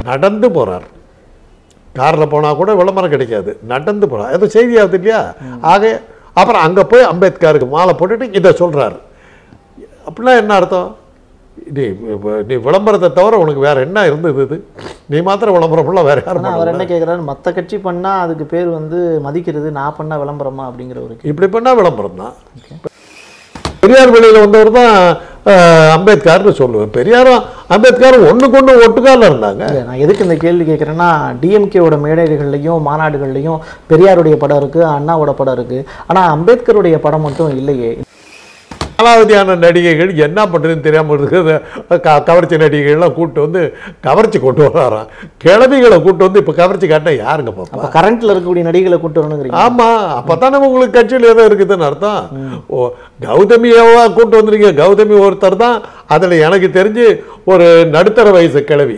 நடந்து போகிறார் காரில் போனால் கூட விளம்பரம் கிடைக்காது நடந்து போகிறார் அது செய்தியாகுது இல்லையா ஆக அப்புறம் அங்கே போய் அம்பேத்கருக்கு மாலை போட்டுட்டு இதை சொல்கிறாரு அப்படின்னா என்ன அர்த்தம் நீ இப்ப நீ விளம்பரத்தை தவிர உனக்கு வேற என்ன இருந்தது இது நீ மாத்திரம் விளம்பரம் ஃபுல்லாக வேற யாரும் ஆனா அவர் பண்ணல. என்ன கேட்குறாரு மற்ற கட்சி பண்ணா அதுக்கு பேர் வந்து மதிக்கிறது நான் பண்ணா விளம்பரமா அப்படிங்கிற ஒரு கேள்வி. இப்படி பண்ணால் விளம்பரம் தான் பெரியார் வெளியில் வந்தவர் தான் அஹ், அம்பேத்கர்னு சொல்லுவேன் பெரியாரும் அம்பேத்கரும் ஒண்ணுக்கு ஒன்று ஒட்டுக்கால இருந்தாங்க இல்ல நான் எதுக்கு இந்த கேள்வி கேட்குறேன்னா டிஎம்கேவோட மேடைகள்லையும் மாநாடுகள்லையும் பெரியாருடைய படம் இருக்கு அண்ணாவோட படம் இருக்கு ஆனா அம்பேத்கருடைய படம் மட்டும் இல்லையே காலாவதியான நடிகைகள் என்ன பண்ணுறதுன்னு தெரியாமல் இருக்கிறது க கவர்ச்சி நடிகைகள்லாம் கூப்பிட்டு வந்து கவர்ச்சி கொண்டு வராராம் கிழவிகளை கூப்பிட்டு வந்து இப்போ கவர்ச்சி காட்டினா யாருங்க பாப்பா அப்ப கரண்ட்ல இருக்கக்கூடிய நடிகளை கூட்டு வரணுங்கிறீங்க ஆமா அப்பதானே உங்களுக்கு கட்சியில் ஏதோ இருக்குதுன்னு அர்த்தம் ஓ கௌதமியாவா கூட்டு வந்திருக்கீங்க கௌதமி ஒருத்தர் தான் அதுல எனக்கு தெரிஞ்சு ஒரு நடுத்தர வயசு கிழவி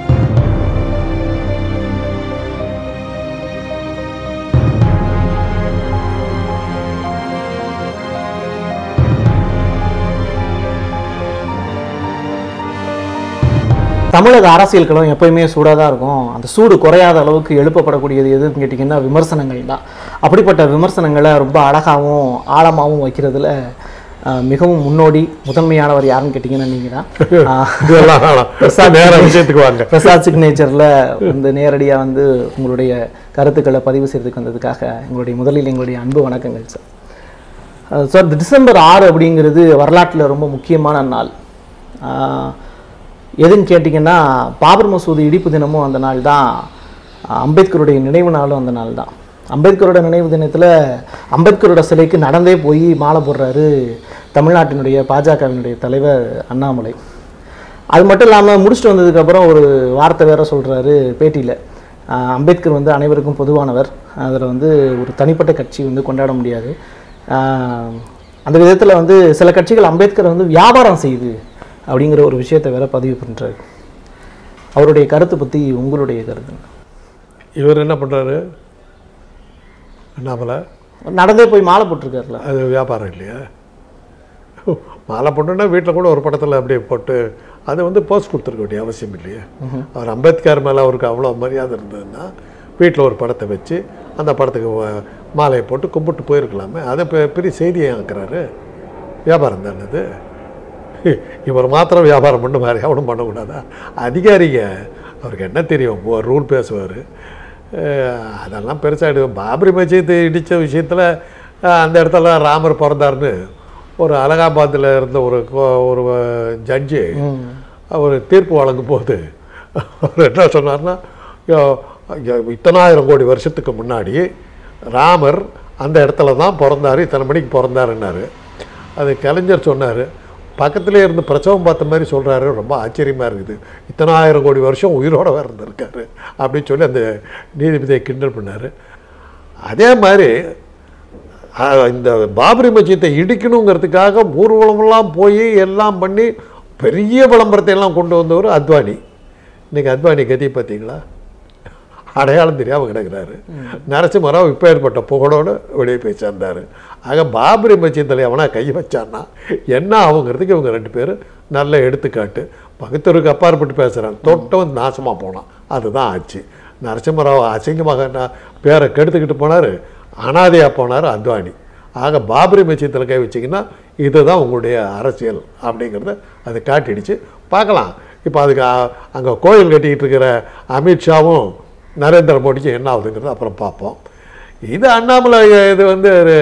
தமிழக அரசியல் களம் எப்பயுமே சூடாக தான் இருக்கும் அந்த சூடு குறையாத அளவுக்கு எழுப்பப்படக்கூடியது எதுன்னு கேட்டிங்கன்னா விமர்சனங்கள் தான் அப்படிப்பட்ட விமர்சனங்களை ரொம்ப அழகாகவும் ஆழமாகவும் வைக்கிறதுல ஆஹ், மிகவும் முன்னோடி முதன்மையானவர் யாருன்னு கேட்டிங்கன்னா நீங்கள் தான் ஆஹ், இதெல்லாம் வேணாம். நேர விஷயத்துக்கு வாங்க பிரசாத் சிக்னேச்சரில் வந்து நேரடியாக வந்து உங்களுடைய கருத்துக்களை பதிவு செய்யறதுக்கு வந்ததுக்காக எங்களுடைய முதலில் எங்களுடைய அன்பு வணக்கங்கள் சார் அஹ் சார் இந்த டிசம்பர் ஆறு அப்படிங்கிறது வரலாற்றில் ரொம்ப முக்கியமான நாள் ஆஹ் எதுன்னு கேட்டிங்கன்னா பாபர் மசூதி இடிப்பு தினமும் அந்த நாள் தான் அம்பேத்கருடைய நினைவு நாளும் அந்த நாள் தான் அம்பேத்கரோட நினைவு தினத்தில் அம்பேத்கரோட சிலைக்கு நடந்தே போய் மாலை போடுறாரு தமிழ்நாட்டினுடைய பாஜகவினுடைய தலைவர் அண்ணாமலை அது மட்டும் இல்லாமல் முடிச்சுட்டு வந்ததுக்கப்புறம் ஒரு வார்த்தை வேற சொல்கிறாரு பேட்டியில் அம்பேத்கர் வந்து அனைவருக்கும் பொதுவானவர் அதில் வந்து ஒரு தனிப்பட்ட கட்சி வந்து கொண்டாட முடியாது ஆஹ் அந்த விதத்தில் வந்து சில கட்சிகள் அம்பேத்கரை வந்து வியாபாரம் செய்யுது அப்படிங்கிற ஒரு விஷயத்தை வேற பதிவு பண்ணுறாரு அவருடைய கருத்தை பற்றி உங்களுடைய கருத்து இவர் என்ன பண்றாரு அண்ணாமலை நடந்தே போய் மாலை போட்டிருக்காருல அது வியாபாரம் இல்லையா மாலை போட்டோன்னா வீட்டில் கூட ஒரு படத்தில் அப்படியே போட்டு அது வந்து போஸ்ட் கொடுத்துருக்க வேண்டிய அவசியம் இல்லையே அவர் அம்பேத்கர் மேலே அவருக்கு அவ்வளோ மரியாதை இருந்ததுன்னா வீட்டில் ஒரு படத்தை வச்சு அந்த படத்துக்கு வ- மாலையை போட்டு கும்பிட்டு போயிருக்கலாமே அதை பெ- பெரிய செய்தியை ஆக்குறாரு வியாபாரம் தானே அது இவர் மாத்திரம் வியாபாரம் பண்ண மாதிரி அவனும் பண்ணக்கூடாதா அதிகாரிங்க அவருக்கு என்ன தெரியும் ரூல் பேசுவார் அதெல்லாம் பெருசாக பாபரி மசீத் இடித்த விஷயத்தில் அந்த இடத்துல ராமர் பிறந்தாருன்னு ஒரு அலகாபாத்தில் இருந்த ஒரு கோ- ஒரு ஜட்ஜு அவர் தீர்ப்பு வழங்கும் போது அவர் என்ன சொன்னார்னா யோ- யோ- இத்தனாயிரம் கோடி வருஷத்துக்கு முன்னாடி ராமர் அந்த இடத்துல தான் பிறந்தார் இத்தனை மணிக்கு பிறந்தாருன்னாரு அது கலைஞர் சொன்னார் பக்கத்திலே இருந்து பிரசவம் பார்த்த மாதிரி சொல்கிறாரு ரொம்ப ஆச்சரியமாக இருக்குது இத்தனாயிரம் கோடி வருஷம் உயிரோட வேறு இருந்திருக்காரு அப்படின்னு சொல்லி அந்த நீதிபதியை கிண்டல் பண்ணார் அதே மாதிரி அஹ், இந்த பாபரி மசீத்தை இடிக்கணுங்கிறதுக்காக ஊர்வலமெல்லாம் போய் எல்லாம் பண்ணி பெரிய விளம்பரத்தை எல்லாம் கொண்டு வந்தவர் அத்வானி இன்னைக்கு அத்வானி கதி பார்த்தீங்களா அடையாளம் தெரியாமல் கிடக்கிறாரு நரசிம்மராவ் இப்போ ஏற்பட்ட புகழோடு வெளியே போய் சேர்ந்தார் ஆக பாபரி மசீத்தில் எவனா கை வச்சான்னா என்ன ஆகுங்கிறதுக்கு இவங்க ரெண்டு பேரும் நல்ல எடுத்துக்காட்டு பகுத்தருக்கு அப்பாற்பட்டு பேசுகிறாங்க தொட்டம் நாசமாக போனான் அதுதான் ஆச்சு நரசிம்மராவ் அசிங்கமாக ந- பேரை கெடுத்துக்கிட்டு போனார் அனாதையாக போனார் அத்வானி ஆக பாபரி மசீத்தில் கை வச்சிங்கன்னா இதுதான் உங்களுடைய அரசியல் அப்படிங்கிறத அது காட்டிடுச்சு பார்க்கலாம் இப்போ அதுக்கு அங்கே கோயில் கட்டிக்கிட்டு இருக்கிற அமித்ஷாவும் நரேந்திர மோடிக்கும் என்ன ஆகுதுங்கிறது அப்புறம் பார்ப்போம் இது அண்ணாமலை இது வந்து ஒரு,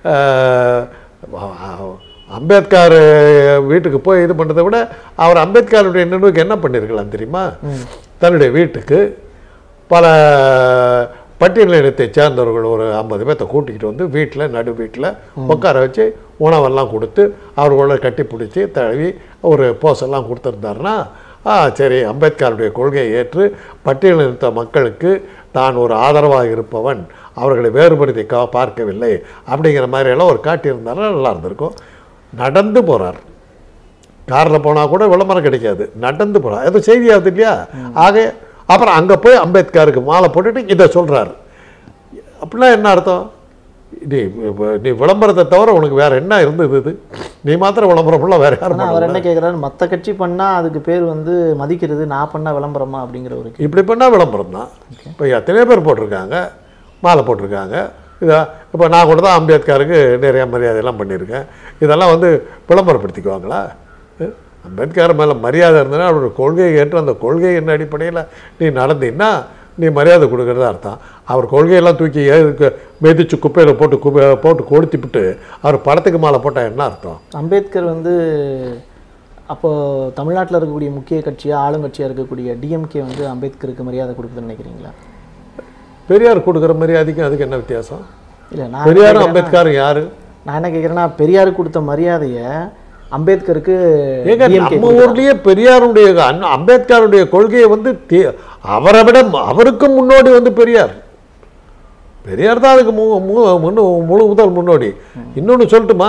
ஆஹ், அம்பேத்கர் வீட்டுக்கு போய் இது பண்ணுறதை விட அவர் அம்பேத்கருடைய நினைவுக்கு என்ன பண்ணியிருக்கலாம் தெரியுமா தன்னுடைய வீட்டுக்கு பல பட்டியலினத்தை சேர்ந்தவர்கள் ஒரு ஐம்பது பேர்த்த கூட்டிக்கிட்டு வந்து வீட்டில் நடு வீட்டில் உட்கார வச்சு உணவெல்லாம் கொடுத்து அவர்களோட கட்டி பிடிச்சி தழுவி ஒரு போஸெல்லாம் கொடுத்துருந்தாருன்னா ஆ சரி அம்பேத்கருடைய கொள்கையை ஏற்று பட்டியலினத்த மக்களுக்கு தான் ஒரு ஆதரவாக இருப்பவன் அவர்களை வேறுபடுத்தி கா பார்க்கவில்லை அப்படிங்கிற மாதிரியெல்லாம் ஒரு காட்டியிருந்தாருன்னா நல்லா இருந்திருக்கும் நடந்து போகிறார் காரில் போனால் கூட விளம்பரம் கிடைக்காது நடந்து போகிறார் அது செய்தியாகுது இல்லையா ஆக அப்புறம் அங்கே போய் அம்பேத்கருக்கு மாலை போட்டுட்டு இதை சொல்கிறாரு அப்படின்னா என்ன அர்த்தம் நீ இப்ப நீ விளம்பரத்தை தவிர உனக்கு வேற என்ன இருந்தது இது நீ மாத்திரம் விளம்பரம் ஃபுல்லாக வேற யாரும் ஆனா அவர் என்ன கேக்குறாரு மத்த கட்சி பண்ணா அதுக்கு பேர் வந்து மதிக்கிறது நான் பண்ணா விளம்பரமா அப்படிங்கிற ஒரு கேள்வி. இப்படி பண்ணால் விளம்பரம் தான் இப்போ எத்தனையோ பேர் போட்டிருக்காங்க மாலை போட்டிருக்காங்க இதை இப்போ நான் கூட தான் அம்பேத்கருக்கு நிறைய மரியாதையெல்லாம் பண்ணியிருக்கேன் இதெல்லாம் வந்து விளம்பரப்படுத்திக்குவாங்களா அஹ்? அம்பேத்கர் மேலே மரியாதை இருந்ததுன்னா அவரோட கொள்கையை ஏற்று அந்த கொள்கையின் அடிப்படையில் நீ நடந்தீங்கன்னா நீ மரியாதை கொடுக்கறதா அர்த்தம் அவர் கொள்கையெல்லாம் தூக்கி எதுக்கு மிதிச்சு குப்பையில் போட்டு குப்பை போட்டு கொளுத்திவிட்டு அவர் படத்துக்கு மாலை போட்டால் என்ன அர்த்தம் அம்பேத்கர் வந்து அப்போ தமிழ்நாட்டுல இருக்கக்கூடிய முக்கிய கட்சியா ஆளுங்கட்சியா இருக்கக்கூடிய டிஎம்கே வந்து அம்பேத்கருக்கு மரியாதை கொடுக்குதுன்னு நினைக்கிறீங்களா பெரியார் கொடுக்குற மரியாதைக்கும் அதுக்கு என்ன வித்தியாசம் இல்ல நான் பெரியாரும் அம்பேத்கரும் யாரு நான் என்ன கேக்குறேன்னா பெரியாருக்கு கொடுத்த மரியாதையை அம்பேத்கருக்கு ஏங்க DMK நம்ம ஊர்லயே பெரியாருடைய அண்ணா- அம்பேத்கருடைய கொள்கையை வந்து தே- அவரை விட அவருக்கும் முன்னோடி வந்து பெரியார் பெரியார் தான் அதுக்கு மு மு- முன்னு- முழு முதல் முன்னோடி இன்னொன்னு சொல்லட்டுமா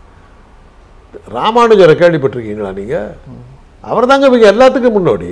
ராமானுஜரை கேள்விப்பட்டிருக்கீங்களா நீங்க அவர் தாங்க இவங்க எல்லாத்துக்கும் முன்னோடி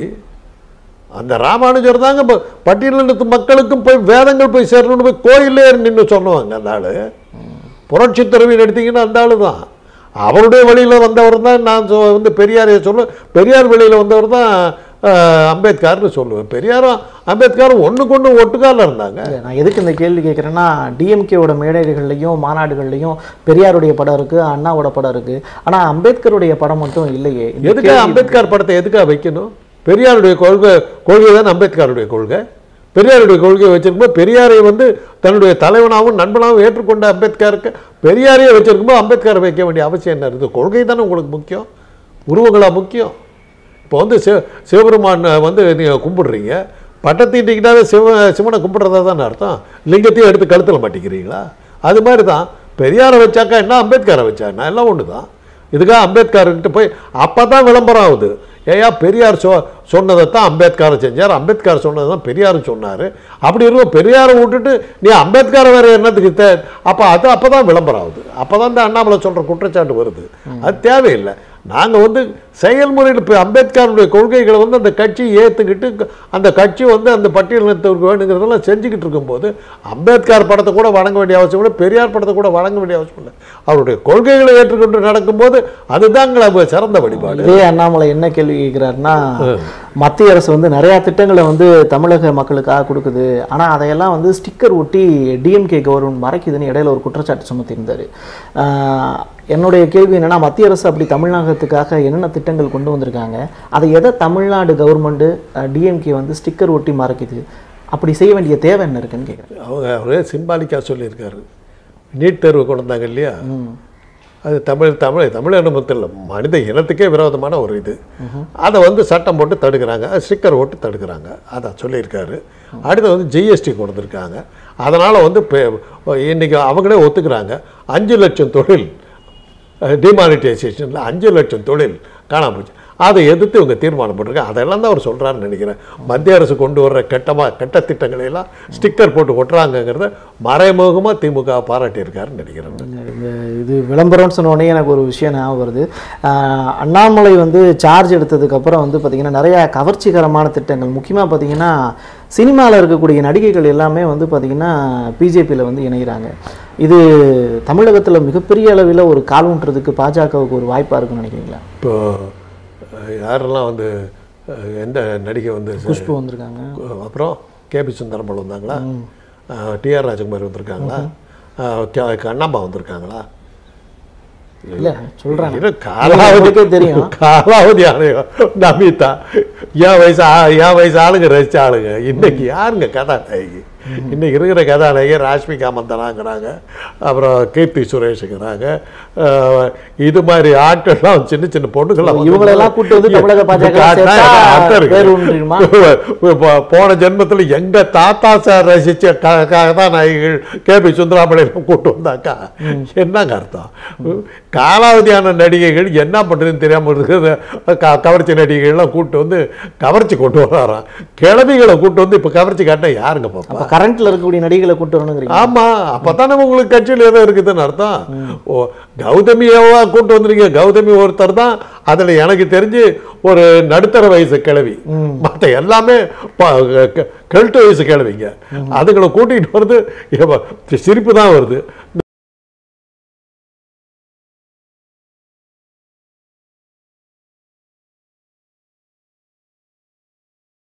அந்த ராமானுஜர் தாங்க ப- பட்டியலினத்து மக்களுக்கும் போய் வேதங்கள் போய் சேரணும்னு போய் கோயிலே நின்று சொன்னவங்க அந்த ஆளு புரட்சி துறவின்னு எடுத்தீங்கன்னா அந்த ஆளு தான் அவருடைய வழியில் வந்தவர் தான் நான் சொ- வந்து பெரியாரை சொல்லுவேன் பெரியார் வழியில் வந்தவர் தான் அஹ், அம்பேத்கர்னு சொல்லுவேன் பெரியாரும் அம்பேத்கரும் ஒண்ணுக்கு ஒன்று ஒட்டுக்கால இருந்தாங்க இல்ல, நான் எதுக்கு இந்த கேள்வி கேட்குறேன்னா டிஎம்கேவோட மேடைகள்லையும் மாநாடுகள்லையும் பெரியாருடைய படம் இருக்கு அண்ணாவோட படம் இருக்கு ஆனா அம்பேத்கருடைய படம் மட்டும் இல்லையே இந்த எதுக்காக கேள்வி- அம்பேத்கர் படத்தை எதுக்காக வைக்கணும் பெரியாருடைய கொள்கை கொள்கை தான் அம்பேத்கருடைய கொள்கை பெரியாருடைய கொள்கையை வச்சிருக்கும்போது பெரியாரை வந்து தன்னுடைய தலைவனாகவும் நண்பனாகவும் ஏற்றுக்கொண்ட அம்பேத்கருக்கு பெரியாரையே வச்சிருக்கும்போது அம்பேத்கரை வைக்க வேண்டிய அவசியம் என்ன இருக்குது கொள்கை தானே உங்களுக்கு முக்கியம் உருவங்களா முக்கியம் இப்போ வந்து சிவ சிவபெருமான் வந்து நீங்கள் கும்பிடுறீங்க பட்டத்தீட்டிக்கிட்டாவே சிவ சிவனை கும்பிடுறதா தானே அர்த்தம் லிங்கத்தையும் எடுத்து கழுத்தில் மாட்டிக்கிறீங்களா அது மாதிரி தான் பெரியாரை வச்சாக்கா என்ன அம்பேத்கரை வச்சாங்கன்னா எல்லாம் ஒன்று தான் இதுக்காக அம்பேத்கர்கிட்ட போய் அப்போ தான் விளம்பரம் ஆகுது ஏயா பெரியார் சொ சொன்னதை தான் அம்பேத்கர் செஞ்சார் அம்பேத்கர் சொன்னதை தான் பெரியார் சொன்னார் அப்படி இருக்கும் பெரியாரை விட்டுட்டு நீ அம்பேத்கரை வேறு என்னத்துக்கு தே அப்போ அது அப்போ தான் விளம்பரம் ஆகுது அப்போ தான் இந்த அண்ணாமலை சொல்கிற குற்றச்சாட்டு வருது அது தேவையில்லை நாங்கள் வந்து செயல்முறையில் இப்போ அம்பேத்கருடைய கொள்கைகளை வந்து அந்த கட்சி ஏற்றுக்கிட்டு அந்த கட்சி வந்து அந்த பட்டியலினத்தவருக்கு வேணுங்கிறதெல்லாம் செஞ்சுக்கிட்டு இருக்கும்போது அம்பேத்கர் படத்தை கூட வழங்க வேண்டிய அவசியம் இல்லை பெரியார் படத்தை கூட வழங்க வேண்டிய அவசியம் இல்லை அவருடைய கொள்கைகளை ஏற்றுக்கொண்டு நடக்கும்போது அதுதாங்கள அவங்க சிறந்த வழிபாடு இதே அண்ணாமலை என்ன கேள்வி கேட்கிறாருன்னா மத்திய அரசு வந்து நிறைய திட்டங்களை வந்து தமிழக மக்களுக்காக கொடுக்குது ஆனா அதையெல்லாம் வந்து ஸ்டிக்கர் ஒட்டி டிஎம்கே கவர்மெண்ட் மறைக்குதுன்னு இடையில ஒரு குற்றச்சாட்டு சுமத்தியிருந்தாரு ஆஹ் என்னுடைய கேள்வி என்னன்னா மத்திய அரசு அப்படி தமிழகத்துக்காக என்னென்ன திட்டங்கள் கொண்டு வந்திருக்காங்க அதை எதை தமிழ்நாடு கவர்மெண்ட் டிஎம்கே வந்து ஸ்டிக்கர் ஒட்டி மறைக்குது அப்படி செய்ய வேண்டிய தேவை என்ன இருக்குன்னு கேட்குறேன் அவங்க அவரே சிம்பாலிக்காக சொல்லியிருக்காரு நீட் தேர்வு கொண்டு வந்தாங்க இல்லையா அது தமிழ் தமிழ் தமிழ் அனுபவத்தில் இல்லை மனித இனத்துக்கே விரோதமான ஒரு இது அதை வந்து சட்டம் போட்டு தடுக்கிறாங்க ஸ்டிக்கர் போட்டு தடுக்கிறாங்க அதான் சொல்லியிருக்காரு அடுத்து வந்து ஜிஎஸ்டி கொண்டு வந்திருக்காங்க அதனால் வந்து இப்போ இன்றைக்கி அவங்களே ஒத்துக்கிறாங்க அஞ்சு லட்சம் தொழில் டிமானிட்டைசேஷனில் அஞ்சு லட்சம் தொழில் காணாம போச்சு அதை எதிர்த்து இவங்க தீர்மானம் போட்டிருக்காங்க அதெல்லாம் தான் அவர் சொல்கிறாருன்னு நினைக்கிறேன் மத்திய அரசு கொண்டு வர்ற கெட்டமா கெட்ட திட்டங்களை எல்லாம் ஸ்டிக்கர் போட்டு ஒட்டுறாங்கங்கிறத மறைமுகமாக திமுக பாராட்டியிருக்காருன்னு நினைக்கிறேன் இந்த இது விளம்பரம்னு சொன்ன உடனே எனக்கு ஒரு விஷயம் ஞாபகம் வருது ஆஹ் அண்ணாமலை வந்து சார்ஜ் எடுத்ததுக்கப்புறம் வந்து பார்த்திங்கன்னா நிறைய கவர்ச்சிகரமான திட்டங்கள் முக்கியமாக பார்த்தீங்கன்னா சினிமாவில் இருக்கக்கூடிய நடிகைகள் எல்லாமே வந்து பார்த்திங்கன்னா பிஜேபியில் வந்து இணைகிறாங்க இது தமிழகத்தில் மிகப்பெரிய அளவில் ஒரு கால் ஊன்றதுக்கு பாஜகவுக்கு ஒரு வாய்ப்பாக இருக்கும்னு நினைக்கிறீங்களா இப்போ அஹ், யாரெல்லாம் வந்து அஹ், எந்த நடிகை வந்து குஷ்பு வந்திருக்காங்க அப்புறம் கேபி சுந்தரம்பல் வந்தாங்களா டிஆர் ராஜகுமார் வந்திருக்காங்களா அஹ், கே- கண்ணாம்பா வந்திருக்காங்களா இல்லை சொல்கிறாங்க இது காலாவதி உங்களுக்கே தெரியும். காலாவதி ஆளுங்க நமிதா என் வயசு ஆ- என் வயசு ஆளுங்க ரசிச்ச ஆளுங்க இன்னைக்கு யாருங்க கதாநாயகி இன்னைக்கு இருக்கிற கதாநாயகி ராஷ்மிகா மந்தனாங்கிறாங்க அப்புறம் கீர்த்தி சுரேஷுங்கிறாங்க அஹ், இது மாதிரி ஆட்கள்லாம் சின்ன சின்ன பொண்ணுங்களாம் வந்து- இவங்களெல்லாம் கூட்டு வந்து தமிழக பாஜக ல காட்டினா சேர்த்தா அர்த்தம் இருக்கு. பேர் ஊன்றிடுமா? இப்போ போன ஜென்மத்துல எங்க தாத்தா சார் ரசிச்ச க- கதாநாயகிகள் கேபி சுந்தராமலையெல்லாம் கூட்டு வந்தாக்கா என்னங்க அர்த்தம் காலாவதியான நடிகைகள் என்ன பண்றதுன்னு தெரியாம இருக்குது க- கவர்ச்சி நடிகைகள்லாம் கூட்டு வந்து கவர்ச்சி கொண்டு வராராம் கிழவிகளை கூட்டு வந்து இப்ப கவர்ச்சி காட்டினா யாருங்க பாப்பா அப்போ கரண்ட்டில் இருக்கக்கூடிய நடிகைகளை கூட்டு வரணுங்கிறீங்க ஆமா அப்பதானே உங்களுக்கு கட்சியில் ஏதோ இருக்குதுன்னு அர்த்தம் ஓ கௌதமியாவா கூட்டு வந்திருக்கீங்க கௌதமி ஒருத்தர் தான் அதுல எனக்கு தெரிஞ்சு ஒரு நடுத்தர வயசு கிழவி மற்ற எல்லாமே ப- க- கெழுட்டு வயசு கிழவிங்க அதுங்களை கூட்டிகிட்டு வருது எப்ப சிரிப்பு தான் வருது